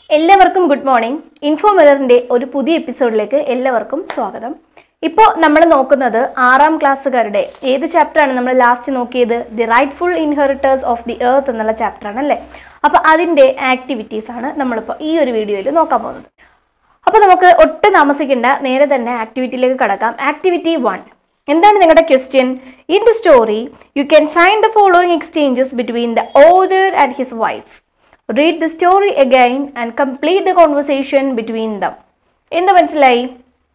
എല്ലാവർക്കും good morning info മിററിന്റെ ഒരു പുതിയ എപ്പിസോഡിലേക്ക് എല്ലാവർക്കും സ്വാഗതം ഇപ്പോൾ നമ്മൾ നോക്കുന്നത് ആറാം ക്ലാസ്സുകാരുടെ ഏത് ചാപ്റ്ററാണ് നമ്മൾ ലാസ്റ്റ് നോക്കിയത് the rightful inheritors of the earth എന്നുള്ള ചാപ്റ്ററാണ് അല്ലേ അപ്പോൾ അതിൻ്റെ ആക്ടിവിറ്റീസ് ആണ് നമ്മളിപ്പോൾ ഈ ഒരു വീഡിയോയിൽ നോക്കാൻ പോകുന്നത് അപ്പോൾ നമുക്ക് ഒട്ടും താമസിക്കേണ്ട നേരെ തന്നെ ആക്ടിവിറ്റിയിലേക്ക് കടക്കാം ആക്ടിവിറ്റി വൺ എന്താണ് നിങ്ങളുടെ question in the story you can find the following exchanges between the author and his wife read the story again and complete the conversation between them എന്ത് മനസ്സിലായി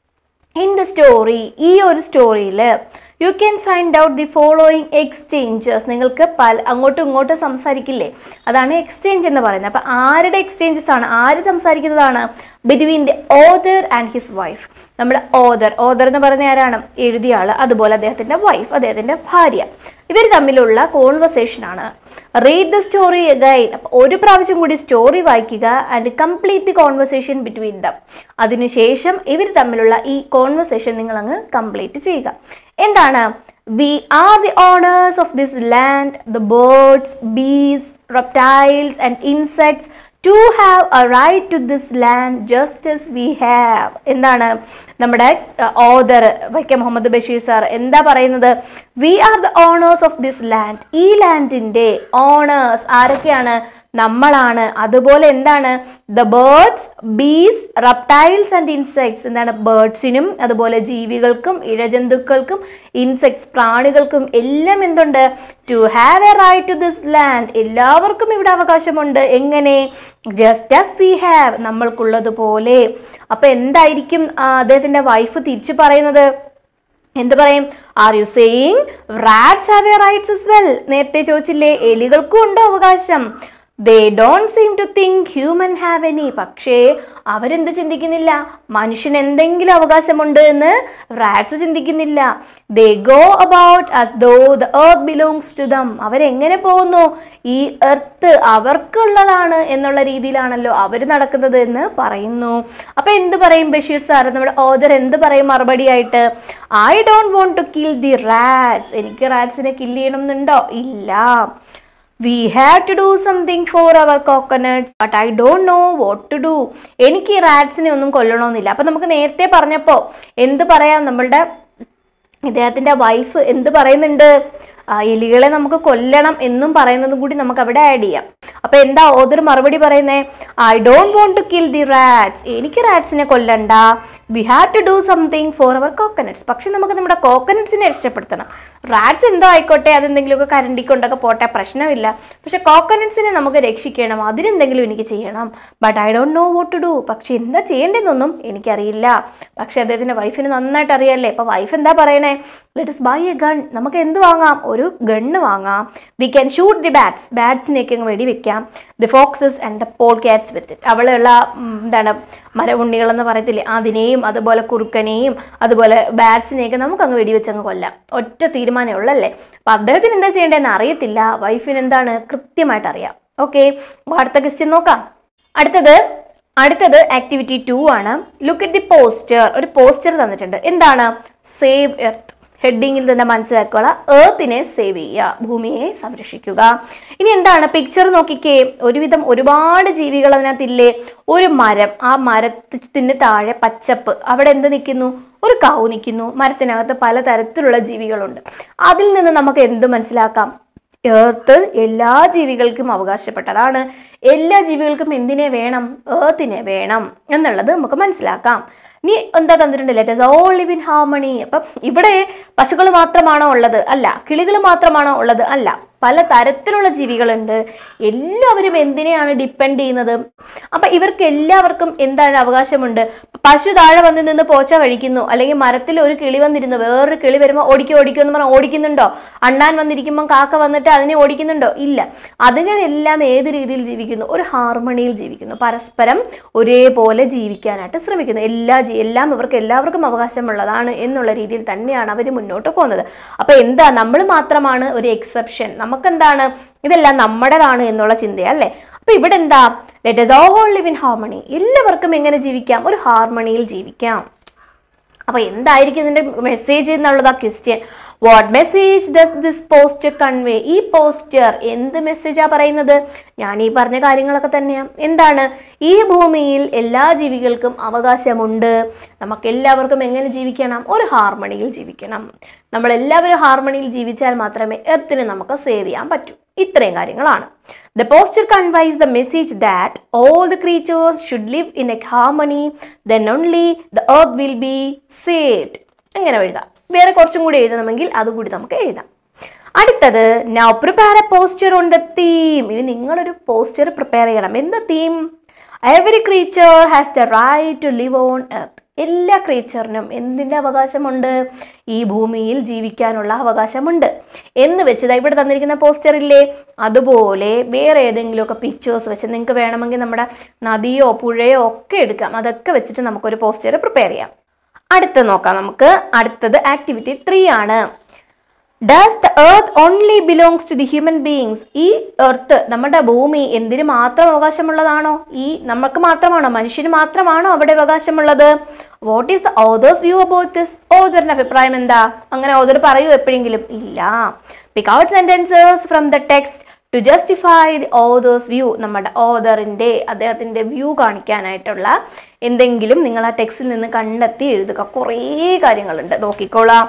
ഇൻ ദ സ്റ്റോറി ഈ ഒരു സ്റ്റോറിയിൽ you can find out the following exchanges നിങ്ങൾക്ക് പല അങ്ങോട്ടും ഇങ്ങോട്ടും സംസാരിക്കില്ലേ അതാണ് എക്സ്ചേഞ്ച് എന്ന് പറയുന്നത് അപ്പം ആരുടെ എക്സ്ചേഞ്ചസ് ആണ് ആര് സംസാരിക്കുന്നതാണ് between the author and his wife നമ്മുടെ ഓദർ ഓദർ എന്ന് പറയുന്ന ആരാണ് എഴുതിയ ആൾ അതുപോലെ അദ്ദേഹത്തിൻ്റെ വൈഫ് അദ്ദേഹത്തിൻ്റെ ഭാര്യ ഇവർ തമ്മിലുള്ള കോൺവെർസേഷൻ ആണ് റീഡ് ദ സ്റ്റോറി അഗൈൻ ഒരു പ്രാവശ്യം കൂടി സ്റ്റോറി വായിക്കുക and complete the conversation between them അതിനുശേഷം ഇവർ തമ്മിലുള്ള ഈ കോൺവെർസേഷൻ നിങ്ങൾ അങ്ങ് കംപ്ലീറ്റ് ചെയ്യുക എന്താണ് we are the owners of this land the birds bees reptiles and insects to have a right to this land just as we have എന്താണ് നമ്മുടെ ഓദർ വൈക്കം മുഹമ്മദ് ബഷീർ സാർ എന്താ പറയുന്നത് we are the owners of this land ഈ ലാൻഡിൻ്റെ owners ആരൊക്കെയാണ് നമ്മളാണ് അതുപോലെ എന്താണ് the birds bees reptiles and insects എന്താണ് ബേർഡ്സിനും അതുപോലെ ജീവികൾക്കും ഇഴജന്തുക്കൾക്കും ഇൻസെക്ട്സ് പ്രാണികൾക്കും എല്ലാം എന്തുണ്ട് to have a right to this land എല്ലാവർക്കും ഇവിടെ അവകാശമുണ്ട് എങ്ങനെ ജസ്റ്റ് ആസ് വി ഹാവ് നമ്മൾക്കുള്ളതുപോലെ അപ്പൊ എന്തായിരിക്കും ആ, അദ്ദേഹത്തിന്റെ വൈഫ് തിരിച്ചു പറയുന്നത് എന്ത് പറയും are you saying rats have a rights as well നേരത്തെ ചോദിച്ചില്ലേ എലികൾക്കും ഉണ്ടോ അവകാശം they don't seem to think human have any പക്ഷേ അവരെന്ത് ചിന്തിക്കുന്നില്ല മനുഷ്യന് എന്തെങ്കിലും അവകാശമുണ്ട് എന്ന് റാറ്റ്സ് ചിന്തിക്കുന്നില്ല they go about as though the earth belongs to them അവരെങ്ങനെ പോകുന്നു ഈ എർത്ത് അവർക്കുള്ളതാണ് എന്നുള്ള രീതിയിലാണല്ലോ അവർ നടക്കുന്നത് എന്ന് പറയുന്നു അപ്പൊ എന്ത് പറയും ബഷീർ സാർ നമ്മുടെ ഓദർ എന്ത് പറയും മറുപടി ആയിട്ട് I don't want to kill the rats എനിക്ക് റാറ്റ്സിനെ കില്ല് ചെയ്യണം എന്നുണ്ടോ ഇല്ല we have to do something for our coconuts but I don't know what to do എനിക്ക് ഈ റാറ്റ്സിനെ ഒന്നും കൊല്ലണമെന്നില്ല അപ്പം നമുക്ക് നേരത്തെ പറഞ്ഞപ്പോൾ എന്ത് പറയാം നമ്മളുടെ ഇദ്ദേഹത്തിൻ്റെ വൈഫ് എന്ത് പറയുന്നുണ്ട് ആ, എലികളെ നമുക്ക് കൊല്ലണം എന്നും പറയുന്നതും കൂടി നമുക്ക് അവിടെ ആഡ് ചെയ്യാം അപ്പൊ എന്താ ഓദർ മറുപടി പറയുന്നേ I don't want to kill the rats എനിക്ക് റാറ്റ്സിനെ കൊല്ലണ്ട we have to do something for our coconuts പക്ഷെ നമുക്ക് നമ്മുടെ കോക്കനട്ട്സിനെ രക്ഷപ്പെടുത്തണം റാറ്റ്സ് എന്തോ ആയിക്കോട്ടെ അതെന്തെങ്കിലുമൊക്കെ കരണ്ടി കൊണ്ടൊക്കെ പോട്ടെ പ്രശ്നമില്ല പക്ഷെ കോക്കനട്ട്സിനെ നമുക്ക് രക്ഷിക്കണം അതിനെന്തെങ്കിലും എനിക്ക് ചെയ്യണം but I don't know what to do പക്ഷെ എന്താ ചെയ്യേണ്ടതെന്നൊന്നും എനിക്കറിയില്ല പക്ഷെ അദ്ദേഹത്തിൻ്റെ വൈഫിന് നന്നായിട്ട് അറിയാല്ലേ അപ്പോൾ വൈഫ് എന്താ പറയണേ ലെറ്റസ് ബൈ എ ഗൺ നമുക്ക് എന്ത് വാങ്ങാം ഒരു ഗണ്ണ് വാങ്ങാം we can shoot the bats ബാറ്റ്സിനെയൊക്കെ അങ്ങ് വെടി വെക്കാം the foxes and the polecats with it അവളുള്ള ഉം, എന്താണ് മരവുണ്ണികളെന്ന് പറയത്തില്ലേ അതിനെയും അതുപോലെ കുറുക്കനെയും അതുപോലെ ബാറ്റ്സിനെയൊക്കെ നമുക്ക് അങ്ങ് വെടിവെച്ച് അങ്ങ് കൊല്ലാം ഒറ്റ തീരുമാനമേ ഉള്ളല്ലേ അപ്പം അദ്ദേഹത്തിന് എന്താ ചെയ്യേണ്ടതെന്ന് അറിയത്തില്ല വൈഫിന് എന്താണ് കൃത്യമായിട്ട് അറിയാം ഓക്കെ അടുത്ത ക്വസ്റ്റ്യൻ നോക്കാം അടുത്തത് അടുത്തത് ആക്ടിവിറ്റി ടു ആണ് ലുക്ക് അറ്റ് ദി പോസ്റ്റർ ഒരു പോസ്റ്റർ തന്നിട്ടുണ്ട് എന്താണ് സേവ് എർത്ത് ഹെഡിങ്ങിൽ തന്നെ മനസ്സിലാക്കുക എർത്തിനെ സേവ് ചെയ്യുക ഭൂമിയെ സംരക്ഷിക്കുക ഇനി എന്താണ് പിക്ചർ നോക്കിക്കേ ഒരുവിധം ഒരുപാട് ജീവികൾ അതിനകത്തില്ലേ ഒരു മരം ആ മരത്തിന് താഴെ പച്ചപ്പ് അവിടെ എന്ത് നിൽക്കുന്നു ഒരു കൗ നിൽക്കുന്നു മരത്തിനകത്ത് പലതരത്തിലുള്ള ജീവികളുണ്ട് അതിൽ നിന്ന് നമുക്ക് എന്ത് മനസ്സിലാക്കാം ഏർത്ത് എല്ലാ ജീവികൾക്കും അവകാശപ്പെട്ടതാണ് എല്ലാ ജീവികൾക്കും എന്തിനെ വേണം ഏർത്തിനെ വേണം എന്നുള്ളത് നമുക്ക് മനസ്സിലാക്കാം ഇനി എന്താ തന്നിട്ടുണ്ട് let's all live in harmony അപ്പം ഇവിടെ പശുക്കൾ മാത്രമാണോ ഉള്ളത് അല്ല കിളികൾ മാത്രമാണോ ഉള്ളത് അല്ല പല തരത്തിലുള്ള ജീവികളുണ്ട് എല്ലാവരും എന്തിനെയാണ് ഡിപ്പെൻഡ് ചെയ്യുന്നത് അപ്പൊ ഇവർക്ക് എല്ലാവർക്കും എന്താണ് അവകാശമുണ്ട് പശു താഴെ വന്ന് നിന്ന് പോച്ച കഴിക്കുന്നു അല്ലെങ്കിൽ മരത്തിൽ ഒരു കിളി വന്നിരുന്നു വേറൊരു കിളി വരുമ്പോൾ ഓടിക്കോ ഓടിക്കോ എന്ന് പറഞ്ഞാൽ ഓടിക്കുന്നുണ്ടോ അണ്ണാൻ വന്നിരിക്കുമ്പോൾ കാക്ക വന്നിട്ട് അതിനെ ഓടിക്കുന്നുണ്ടോ ഇല്ല അതുങ്ങളെല്ലാം ഏത് രീതിയിൽ ജീവിക്കുന്നു ഒരു ഹാർമണിയിൽ ജീവിക്കുന്നു പരസ്പരം ഒരേപോലെ ജീവിക്കാനായിട്ട് ശ്രമിക്കുന്നു എല്ലാ ജി- എല്ലാം ഇവർക്ക് എല്ലാവർക്കും അവകാശമുള്ളതാണ് എന്നുള്ള രീതിയിൽ തന്നെയാണ് അവർ മുന്നോട്ട് പോകുന്നത് അപ്പൊ എന്താ നമ്മൾ മാത്രമാണ് ഒരു എക്സെപ്ഷൻ നമുക്കെന്താണ് ഇതെല്ലാം നമ്മുടേതാണ് എന്നുള്ള ചിന്തയല്ലേ അപ്പൊ ഇവിടെ എന്താ let us all live in harmony എല്ലാവർക്കും എങ്ങനെ ജീവിക്കാം ഒരു ഹാർമണിയിൽ ജീവിക്കാം അപ്പൊ എന്തായിരിക്കും ഇതിന്റെ മെസ്സേജ് എന്നുള്ളതാ question what message does this poster convey ഈ പോസ്റ്റർ എന്ത് മെസ്സേജാ പറയുന്നത് ഞാൻ ഈ പറഞ്ഞ കാര്യങ്ങളൊക്കെ തന്നെയാണ് എന്താണ് ഈ ഭൂമിയിൽ എല്ലാ ജീവികൾക്കും അവകാശമുണ്ട് നമുക്ക് എല്ലാവർക്കും എങ്ങനെ ജീവിക്കണം ഒരു ഹാർമണിയിൽ ജീവിക്കണം നമ്മൾ എല്ലാവരും ഹാർമണിയിൽ ജീവിച്ചാൽ മാത്രമേ എർത്തിനെ നമുക്ക് സേവ് ചെയ്യാൻ പറ്റൂ ഇത്രയും കാര്യങ്ങളാണ് the poster conveys the message that all the creatures should live in a harmony then only the earth will be saved എങ്ങനെ എഴുതാം വേറെ കുറച്ചും കൂടി എഴുതണമെങ്കിൽ അതുകൂടി നമുക്ക് എഴുതാം അടുത്തത് now prepare a poster on the theme ഇനി നിങ്ങളൊരു പോസ്റ്റർ പ്രിപ്പയർ ചെയ്യണം എന്താ theme every creature has the right to live on earth എല്ലാ ക്രീച്ചറിനും എന്തിൻ്റെ അവകാശമുണ്ട് ഈ ഭൂമിയിൽ ജീവിക്കാനുള്ള അവകാശമുണ്ട് എന്ന് വെച്ചത് ഇവിടെ തന്നിരിക്കുന്ന പോസ്റ്റർ ഇല്ലേ അതുപോലെ വേറെ ഏതെങ്കിലുമൊക്കെ പിക്ചേഴ്സ് വെച്ച് നിങ്ങൾക്ക് വേണമെങ്കിൽ നമ്മുടെ നദിയോ പുഴയോ ഒക്കെ എടുക്കാം അതൊക്കെ വെച്ചിട്ട് നമുക്കൊരു പോസ്റ്റർ പ്രിപ്പയർ ചെയ്യാം അടുത്ത നോക്കാം നമുക്ക് അടുത്തത് ആക്ടിവിറ്റി ത്രീ ആണ് does the earth only belongs to the human beings ഈ എർത്ത് നമ്മുടെ ഭൂമി എന്തിനു മാത്രം അവകാശമുള്ളതാണോ ഈ നമുക്ക് മാത്രമാണോ മനുഷ്യന് മാത്രമാണോ അവിടെ അവകാശമുള്ളത് what is the author's view about this ഓതറിന്റെ അഭിപ്രായം എന്താ അങ്ങനെ ഓതർ പറയൂ എപ്പോഴെങ്കിലും ഇല്ല pick out sentences from the text to justify the author's view നമ്മുടെ ഓതറിൻ്റെ അദ്ദേഹത്തിൻ്റെ വ്യൂ കാണിക്കാനായിട്ടുള്ള എന്തെങ്കിലും നിങ്ങൾ ആ ടെക്സ്റ്റിൽ നിന്ന് കണ്ടെത്തി എഴുതുക കുറേ കാര്യങ്ങളുണ്ട് നോക്കിക്കോളാം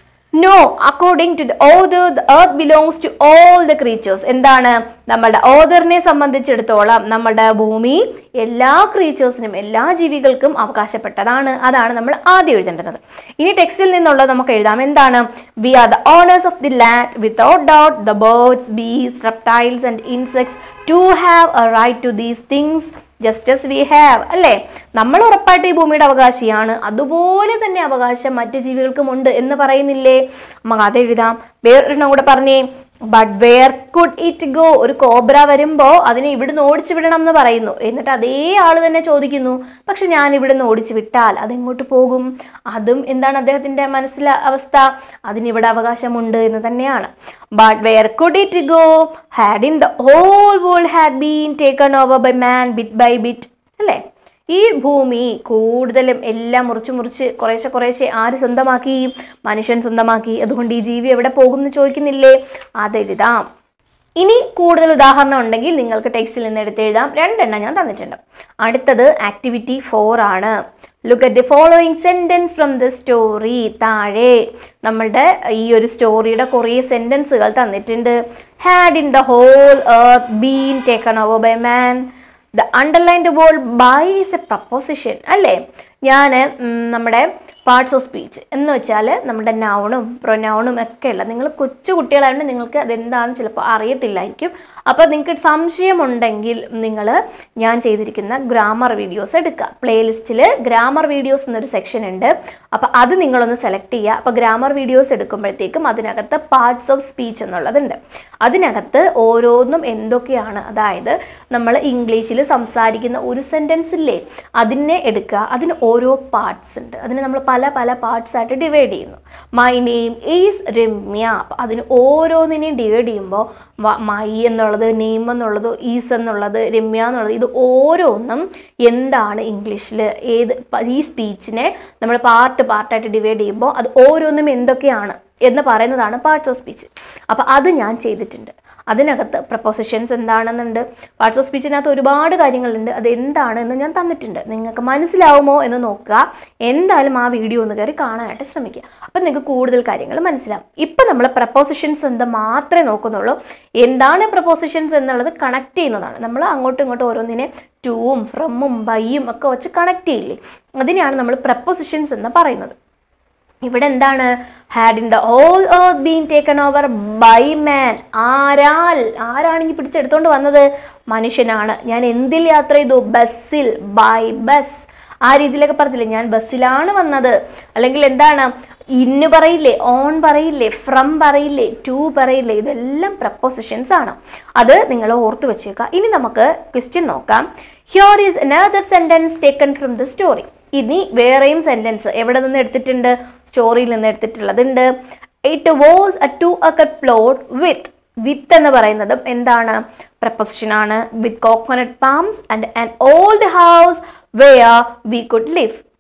no according to the author the earth belongs to all the creatures എന്താണ് നമ്മുടെ ഓതറിനെ സംബന്ധിച്ചിടത്തോളം നമ്മുടെ ഭൂമി എല്ലാ ക്രീച്ചേഴ്സിനും എല്ലാ ജീവികൾക്കും അവകാശപ്പെട്ടതാണ് അതാണ് നമ്മൾ ആദ്യം എഴുതേണ്ടത് ഇനി ടെക്സ്റ്റിൽ നിന്നുള്ളത് നമുക്ക് എഴുതാം എന്താണ് we are the owners of the land without doubt the birds bees reptiles and insects to have a right to these things just as we have അല്ലേ നമ്മൾ ഉറപ്പായിട്ട് ഈ ഭൂമിയുടെ അവകാശിയാണ് അതുപോലെ തന്നെ അവകാശം മറ്റ് ജീവികൾക്കുമുണ്ട് എന്ന് പറയുന്നില്ലേ നമുക്ക് അത് എഴുതാം വേറൊരെണ്ണം കൂടെ പറഞ്ഞേ but where could it go ഒരു കോബ്ര വരുമ്പോൾ അതിനെ ഇവിടുന്ന് ഓടിച്ചു വിടണം എന്ന് പറയുന്നു എന്നിട്ട് അതേ ആള് തന്നെ ചോദിക്കുന്നു പക്ഷെ ഞാൻ ഇവിടുന്ന് ഓടിച്ചു വിട്ടാൽ അതെങ്ങോട്ട് പോകും അതും എന്താണ് അദ്ദേഹത്തിന്റെ മനസ്സിലെ അവസ്ഥ അതിനിവിടെ അവകാശമുണ്ട് എന്ന് തന്നെയാണ് but where could it go had in the whole world had been taken over by man bit by bit അല്ലേ ഈ ഭൂമി കൂടുതലും എല്ലാം മുറിച്ച് മുറിച്ച് കുറേശ്ശെ കുറേശ്ശെ ആര് സ്വന്തമാക്കി മനുഷ്യൻ സ്വന്തമാക്കി അതുകൊണ്ട് ഈ ജീവി എവിടെ പോകും എന്ന് ചോദിക്കുന്നില്ലേ അതെഴുതാം ഇനി കൂടുതൽ ഉദാഹരണം ഉണ്ടെങ്കിൽ നിങ്ങൾക്ക് ടെക്സ്റ്റിൽ നിന്ന് എടുത്ത് എഴുതാം രണ്ടെണ്ണം ഞാൻ തന്നിട്ടുണ്ട് അടുത്തത് ആക്ടിവിറ്റി ഫോർ ആണ് look at the following sentence from the story താഴെ നമ്മളുടെ ഈ ഒരു സ്റ്റോറിയുടെ കുറേ സെൻറ്റൻസുകൾ തന്നിട്ടുണ്ട് had in the whole earth been taken over by man the underlined word by is a preposition അല്ലേ ഞാൻ നമ്മുടെ പാർട്സ് ഓഫ് സ്പീച്ച് എന്ന് വെച്ചാൽ നമ്മുടെ നൗണും പ്രൊനൗണും ഒക്കെ ഉള്ള നിങ്ങൾ കൊച്ചു കുട്ടികളായതുകൊണ്ട് നിങ്ങൾക്ക് അതെന്താണെന്ന് ചിലപ്പോൾ അറിയത്തില്ലായിരിക്കും അപ്പോൾ നിങ്ങൾക്ക് സംശയമുണ്ടെങ്കിൽ നിങ്ങൾ ഞാൻ ചെയ്തിരിക്കുന്ന ഗ്രാമർ വീഡിയോസ് എടുക്കുക പ്ലേലിസ്റ്റിൽ ഗ്രാമർ വീഡിയോസ് എന്നൊരു സെക്ഷൻ ഉണ്ട് അപ്പോൾ അത് നിങ്ങളൊന്ന് സെലക്ട് ചെയ്യുക അപ്പോൾ ഗ്രാമർ വീഡിയോസ് എടുക്കുമ്പോഴത്തേക്കും അതിനകത്ത് പാർട്സ് ഓഫ് സ്പീച്ച് എന്നുള്ളതുണ്ട് അതിനകത്ത് ഓരോന്നും എന്തൊക്കെയാണ് അതായത് നമ്മൾ ഇംഗ്ലീഷിൽ സംസാരിക്കുന്ന ഒരു സെൻറ്റൻസ് ഇല്ലേ അതിനെ എടുക്കുക അതിന് ഓരോ പാർട്സ് ഉണ്ട് അതിന് നമ്മൾ പല പല പാർട്സ് ആയിട്ട് ഡിവൈഡ് ചെയ്യുന്നു മൈ നെയിം ഈസ് രമ്യ അപ്പം അതിന് ഓരോന്നിനെയും ഡിവൈഡ് ചെയ്യുമ്പോൾ മൈ എന്നുള്ളത് നെയിം എന്നുള്ളത് ഈസ് എന്നുള്ളത് രമ്യ എന്നുള്ളത് ഇത് ഓരോന്നും എന്താണ് ഇംഗ്ലീഷിൽ ഏത് പ- ഈ സ്പീച്ചിനെ നമ്മൾ പാർട്ട് പാർട്ടായിട്ട് ഡിവൈഡ് ചെയ്യുമ്പോൾ അത് ഓരോന്നും എന്തൊക്കെയാണ് എന്ന് പറയുന്നതാണ് പാർട്സ് ഓഫ് സ്പീച്ച് അപ്പോൾ അത് ഞാൻ ചെയ്തിട്ടുണ്ട് അതിനകത്ത് പ്രപ്പോസിഷൻസ് എന്താണെന്നുണ്ട് പാർട്സ് ഓഫ് സ്പീച്ചിനകത്ത് ഒരുപാട് കാര്യങ്ങളുണ്ട് അത് എന്താണ് എന്ന് ഞാൻ തന്നിട്ടുണ്ട് നിങ്ങൾക്ക് മനസ്സിലാവുമോ എന്ന് നോക്കുക എന്തായാലും ആ വീഡിയോ ഒന്ന് കയറി കാണാനായിട്ട് ശ്രമിക്കുക അപ്പം നിങ്ങൾക്ക് കൂടുതൽ കാര്യങ്ങൾ മനസ്സിലാവും ഇപ്പം നമ്മൾ പ്രപ്പോസിഷൻസ് എന്താ മാത്രമേ നോക്കുന്നുള്ളൂ എന്താണ് പ്രപ്പോസിഷൻസ് എന്നുള്ളത് കണക്ട് ചെയ്യുന്നതാണ് നമ്മൾ അങ്ങോട്ടും ഇങ്ങോട്ടും ഓരോന്നിനെ ടൂവും ഫ്രമും ബൈയും ഒക്കെ വെച്ച് കണക്ട് ചെയ്യില്ലേ അതിനെയാണ് നമ്മൾ പ്രപ്പോസിഷൻസ് എന്ന് പറയുന്നത് ഇവിടെ എന്താണ് had in the whole earth been taken over by man ആരാൽ ആരാണ് ഈ പിടിച്ചെടുത്തോണ്ട് വന്നത് മനുഷ്യനാണ് ഞാൻ എന്തിൽ യാത്ര ചെയ്തു ബസ്സിൽ ബൈ ബസ് ആ രീതിയിലൊക്കെ പറഞ്ഞില്ലേ ഞാൻ ബസ്സിലാണ് വന്നത് അല്ലെങ്കിൽ എന്താണ് ഇന്ന് പറയില്ലേ ഓൺ പറയില്ലേ ഫ്രം പറയില്ലേ ടു പറയില്ലേ ഇതെല്ലാം പ്രപ്പോസിഷൻസ് ആണ് അത് നിങ്ങൾ ഓർത്ത് വെച്ചേക്കുക ഇനി നമുക്ക് ക്വസ്റ്റ്യൻ നോക്കാം here is another sentence taken from the story ഇനി വേറെയും സെൻറ്റൻസ് എവിടെ നിന്ന് എടുത്തിട്ടുണ്ട് സ്റ്റോറിയിൽ നിന്ന് എടുത്തിട്ടുള്ളതുണ്ട് it was a two acre plot with with എന്ന് പറയുന്നതും എന്താണ് പ്രപ്പോസിഷൻ ആണ് with coconut palms and an old house where we could live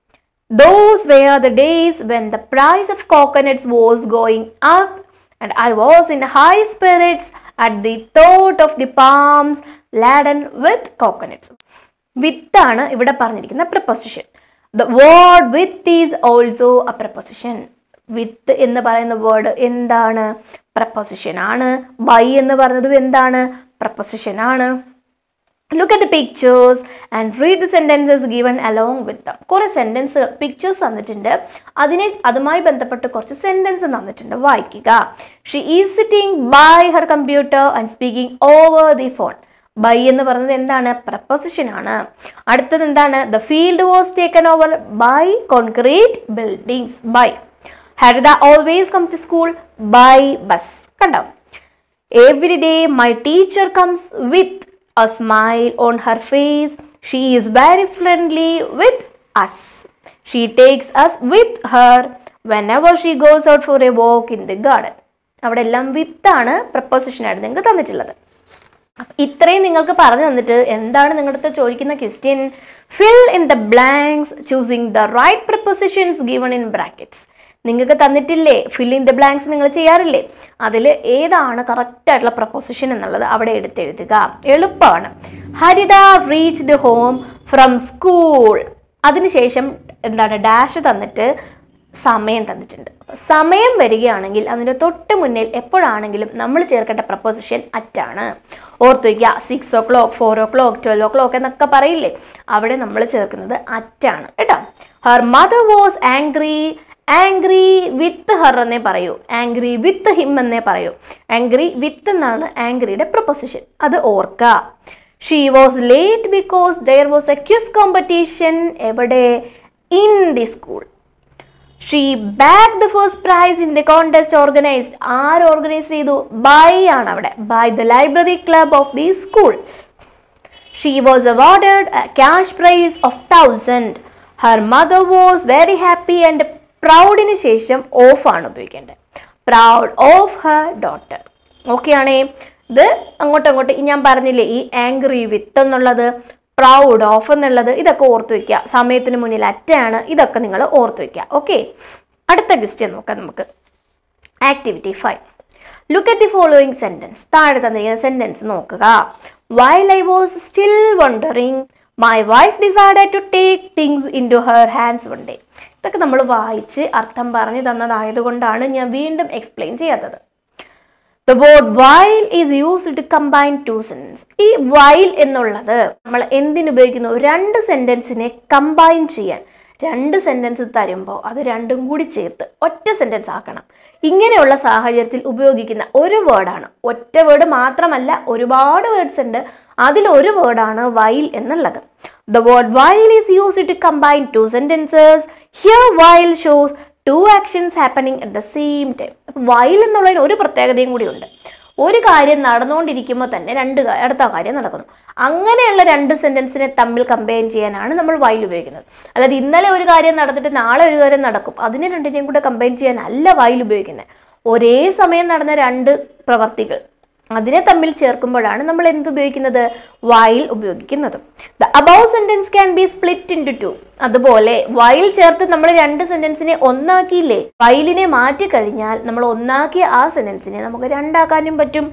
Those were the days when the price of coconuts was going up, and I was in high spirits at the thought of the palms laden with coconuts. വിത്താണ് ഇവിടെ പറഞ്ഞിരിക്കുന്ന preposition the word with is also a preposition with എന്ന് പറയുന്ന word എന്താണ് preposition ആണ് by എന്ന് പറയുന്നതും എന്താണ് പ്രപ്പൊസിഷൻ ആണ് look at the pictures and read the sentences given along with them കുറേ സെൻറ്റൻസ് പിക്ചേഴ്സ് തന്നിട്ടുണ്ട് അതിനെ അതുമായി ബന്ധപ്പെട്ട് കുറച്ച് സെൻറ്റൻസ് തന്നിട്ടുണ്ട് വായിക്കുക she is sitting by her computer and speaking over the phone by എന്ന് പറയുന്നത് എന്താണ് പ്രപ്പോസിഷൻ ആണ് അടുത്തത് എന്താണ് the field was taken over by concrete buildings by Haritha always come to school by bus കണ്ടോ Every day, my teacher comes with a smile on her face. She is very friendly with us. She takes us with her whenever she goes out for a walk in the garden. അവിടെ എല്ലാം വിത്താണ് പ്രപ്പോസിഷനായിട്ട് നിങ്ങൾക്ക് തന്നിട്ടുള്ളത് അപ്പൊ ഇത്രയും നിങ്ങൾക്ക് പറഞ്ഞു തന്നിട്ട് എന്താണ് നിങ്ങളുടെ അടുത്ത് ചോദിക്കുന്ന question fill in the blanks choosing the right prepositions given in brackets നിങ്ങൾക്ക് തന്നിട്ടില്ലേ ഫിൽ ഇൻ ദ ബ്ലാങ്ക്സ് നിങ്ങൾ ചെയ്യാറില്ലേ അതിൽ ഏതാണ് കറക്റ്റ് ആയിട്ടുള്ള പ്രപ്പോസിഷൻ എന്നുള്ളത് അവിടെ എടുത്തെഴുതുക എളുപ്പമാണ് Haritha reached home from school അതിനുശേഷം എന്താണ് ഡാഷ് തന്നിട്ട് സമയം തന്നിട്ടുണ്ട് അപ്പൊ സമയം വരികയാണെങ്കിൽ അതിൻ്റെ തൊട്ട് മുന്നിൽ എപ്പോഴാണെങ്കിലും നമ്മൾ ചേർക്കേണ്ട പ്രപ്പോസിഷൻ അറ്റാണ് ഓർത്ത് വയ്ക്കുക six o'clock four o'clock twelve o'clock എന്നൊക്കെ പറയില്ലേ അവിടെ നമ്മൾ ചേർക്കുന്നത് അറ്റാണ് കേട്ടോ her mother was angry angry with her എന്നേ പറയൂ ആംഗ്രി വിത്ത് ഹിം എന്നേ പറയൂ ആംഗ്രി വിത്ത് എന്നാണ് ആംഗ്രിയുടെ പ്രൊപ്പോസിഷൻ അത് ഓർക്കുക she was late because there was a quiz competition എവിടെ in the school she back the first prize in the contest organised ആര് organise ചെയ്തു ബൈ ആണ് അവിടെ by the library club of the school she was awarded cash prize of thousand her mother was very happy and പ്രൗഡിന് ശേഷം of ആണ് ഉപയോഗിക്കേണ്ടത് proud of her daughter okay ആണേ ഇത് അങ്ങോട്ടും അങ്ങോട്ട് ഈ ഞാൻ പറഞ്ഞില്ലേ ഈ ആംഗ്രി വിത്ത് എന്നുള്ളത് പ്രൗഡ് ഓഫ് എന്നുള്ളത് ഇതൊക്കെ ഓർത്ത് വയ്ക്കുക സമയത്തിന് മുന്നിൽ അറ്റാണ് ഇതൊക്കെ നിങ്ങൾ ഓർത്ത് വയ്ക്കുക ഓക്കെ അടുത്ത ക്വസ്റ്റ്യൻ നോക്കാം നമുക്ക് activity five look at the following sentence താഴെ തന്നിരിക്കുന്ന സെൻറ്റൻസ് നോക്കുക while I was still wondering my wife decided to take things into her hands one day ഇതൊക്കെ നമ്മൾ വായിച്ച് അർത്ഥം പറഞ്ഞു തന്നതായതുകൊണ്ടാണ് ഞാൻ വീണ്ടും എക്സ്പ്ലെയിൻ ചെയ്യാത്തത് the word while is used to combine two sentence ഈ വൈൽ എന്നുള്ളത് നമ്മൾ എന്തിനുപയോഗിക്കുന്നു രണ്ട് സെൻറ്റൻസിനെ കമ്പൈൻ ചെയ്യാൻ രണ്ട് സെൻറ്റൻസ് തരുമ്പോൾ അത് രണ്ടും കൂടി ചേർത്ത് ഒറ്റ സെൻറ്റൻസ് ആക്കണം ഇങ്ങനെയുള്ള സാഹചര്യത്തിൽ ഉപയോഗിക്കുന്ന ഒരു വേർഡാണ് ഒറ്റ വേർഡ് മാത്രമല്ല ഒരുപാട് വേർഡ്സ് ഉണ്ട് അതിൽ ഒരു വേർഡാണ് വൈൽ എന്നുള്ളത് the word while is used to combine two sentences here while shows two actions happening at the same time അപ്പം വൈൽ എന്നുള്ളതിന് ഒരു പ്രത്യേകതയും കൂടിയുണ്ട് ഒരു കാര്യം നടന്നുകൊണ്ടിരിക്കുമ്പോൾ തന്നെ രണ്ട് കാ- അടുത്ത കാര്യം നടക്കുന്നു അങ്ങനെയുള്ള രണ്ട് സെൻറ്റൻസിനെ തമ്മിൽ കമ്പയർ ചെയ്യാനാണ് നമ്മൾ വൈൽ ഉപയോഗിക്കുന്നത് അല്ലാതെ ഇന്നലെ ഒരു കാര്യം നടന്നിട്ട് നാളെ ഒരു കാര്യം നടക്കും അതിനെ രണ്ടിനെയും കൂടെ കമ്പയർ ചെയ്യാൻ അല്ല വൈൽ ഉപയോഗിക്കുന്നത് ഒരേ സമയം നടന്ന രണ്ട് പ്രവർത്തികൾ അതിനെ തമ്മിൽ ചേർക്കുമ്പോഴാണ് നമ്മൾ എന്ത് ഉപയോഗിക്കുന്നത് വൈൽ ഉപയോഗിക്കുന്നത് the above sentence can be split into അതുപോലെ വൈൽ ചേർത്ത് നമ്മൾ രണ്ട് സെന്റൻസിനെ ഒന്നാക്കിയില്ലേ വൈലിനെ മാറ്റി കഴിഞ്ഞാൽ നമ്മൾ ഒന്നാക്കിയ ആ സെന്റൻസിനെ നമുക്ക് രണ്ടാക്കാനും പറ്റും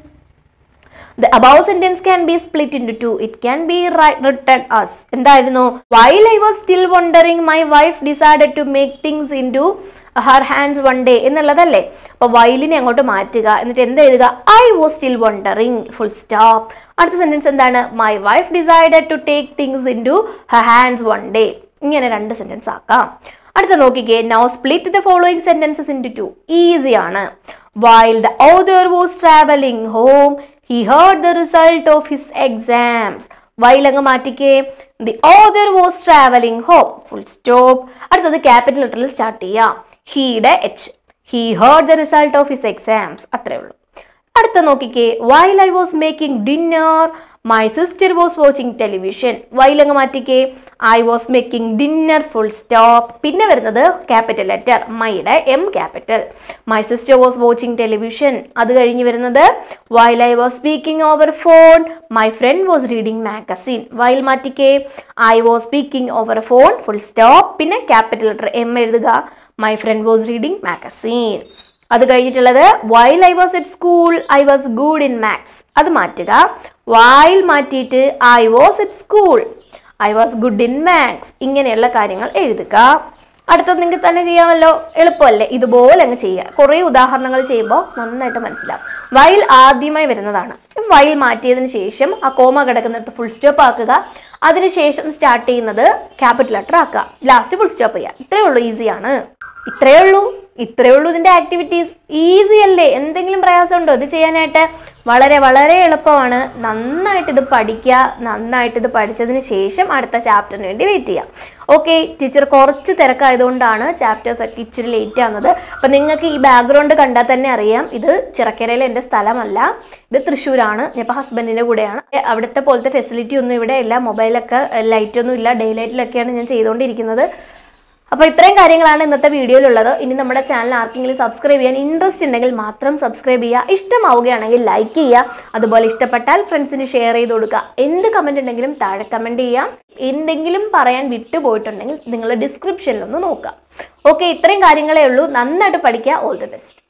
The above sentence can be split into two. It can be ri- written as എന്തായിരുന്നു While I was still wondering, my wife decided to make things into her hands one day എന്നുള്ളതല്ലേ അപ്പോൾ വൈലിനെ അങ്ങോട്ട് മാറ്റുക എന്നിട്ട് എന്ത് എഴുതുക I was still wondering full stop അടുത്ത sentence എന്താണ് my wife decided to take things into her hands one day ഇങ്ങനെ രണ്ട് സെന്റൻസ് ആക്കാം അടുത്ത നോക്കിക്കേ now split the following sentences into easy ആണ് while the other was travelling home he heard the result of his exams while അങ്ങ് മാറ്റിക്കേ the other was travelling home full stop അടുത്തത് capital ലെറ്ററിൽ start ചെയ്യാം ഹീയുടെ H he heard the result of his exams അത്രേ ഉള്ളൂ അടുത്ത നോക്കിക്കേ while I was making dinner my sister was watching television വൈലങ്ങ് മാറ്റിക്കേ I was making dinner full stop പിന്നെ വരുന്നത് ക്യാപിറ്റൽ ലെറ്റർ മൈയുടെ M capital my sister was watching television അത് കഴിഞ്ഞ് വരുന്നത് while I was speaking over phone my friend was reading magazine while മാറ്റിക്കേ I was speaking over phone full stop പിന്നെ capital letter M എഴുതുക my friend was reading magazine അത് കഴിഞ്ഞിട്ടുള്ളത് while I was at school I was good in maths അത് മാറ്റുക while മാറ്റിയിട്ട് I was at school I was good in maths ഇങ്ങനെയുള്ള കാര്യങ്ങൾ എഴുതുക അടുത്തത് നിങ്ങൾക്ക് തന്നെ ചെയ്യാമല്ലോ എളുപ്പമല്ലേ ഇതുപോലെ അങ്ങ് ചെയ്യുക കുറേ ഉദാഹരണങ്ങൾ ചെയ്യുമ്പോൾ നന്നായിട്ട് മനസ്സിലാവും വൈൽ ആദ്യമായി വരുന്നതാണ് വൈൽ മാറ്റിയതിന് ശേഷം ആ കോമ കിടക്കുന്നിട്ട് ഫുൾ സ്റ്റോപ്പ് ആക്കുക അതിനുശേഷം സ്റ്റാർട്ട് ചെയ്യുന്നത് ക്യാപിറ്റൽ ലെറ്റർ ആക്കുക ലാസ്റ്റ് ഫുൾ സ്റ്റോപ്പ് ചെയ്യുക ഇത്രയേ ഉള്ളൂ ഈസിയാണ് ഇത്രയേ ഉള്ളൂ ഇത്രയേ ഉള്ളൂ ഇതിൻ്റെ ആക്ടിവിറ്റീസ് ഈസി അല്ലേ എന്തെങ്കിലും പ്രയാസമുണ്ടോ ഇത് ചെയ്യാനായിട്ട് വളരെ വളരെ എളുപ്പമാണ് നന്നായിട്ട് ഇത് പഠിക്കുക നന്നായിട്ട് ഇത് പഠിച്ചതിന് ശേഷം അടുത്ത ചാപ്റ്ററിന് വേണ്ടി വെയിറ്റ് ചെയ്യാം ഓക്കെ ടീച്ചർ കുറച്ച് തിരക്കായതുകൊണ്ടാണ് ചാപ്റ്റേഴ്സ് ഒക്കെ ഇച്ചിരി ലേറ്റ് ആവുന്നത് അപ്പം നിങ്ങൾക്ക് ഈ ബാക്ക്ഗ്രൗണ്ട് കണ്ടാൽ തന്നെ അറിയാം ഇത് ചിറക്കരയിൽ എൻ്റെ സ്ഥലമല്ല ഇത് തൃശ്ശൂരാണ് ഞാൻ ഇപ്പോൾ ഹസ്ബൻഡിൻ്റെ കൂടെയാണ് ഏ, അവിടുത്തെ പോലത്തെ ഫെസിലിറ്റി ഒന്നും ഇവിടെ ഇല്ല മൊബൈലൊക്കെ ലൈറ്റ് ഒന്നും ഇല്ല ഡേ ലൈറ്റിലൊക്കെയാണ് ഞാൻ ചെയ്തുകൊണ്ടിരിക്കുന്നത് അപ്പോൾ ഇത്രയും കാര്യങ്ങളാണ് ഇന്നത്തെ വീഡിയോയിലുള്ളത് ഇനി നമ്മുടെ ചാനൽ ആർക്കെങ്കിലും സബ്സ്ക്രൈബ് ചെയ്യാൻ ഇൻട്രസ്റ്റ് ഉണ്ടെങ്കിൽ മാത്രം സബ്സ്ക്രൈബ് ചെയ്യുക ഇഷ്ടമാവുകയാണെങ്കിൽ ലൈക്ക് ചെയ്യുക അതുപോലെ ഇഷ്ടപ്പെട്ടാൽ ഫ്രണ്ട്സിന് ഷെയർ ചെയ്ത് കൊടുക്കുക എന്ത് കമൻറ്റ് ഉണ്ടെങ്കിലും താഴെ കമൻറ്റ് ചെയ്യാം എന്തെങ്കിലും പറയാൻ വിട്ടുപോയിട്ടുണ്ടെങ്കിൽ നിങ്ങൾ ഡിസ്ക്രിപ്ഷനിലൊന്ന് നോക്കുക ഓക്കെ ഇത്രയും കാര്യങ്ങളേ ഉള്ളൂ നന്നായിട്ട് പഠിക്കുക ഓൾ ദി ബെസ്റ്റ്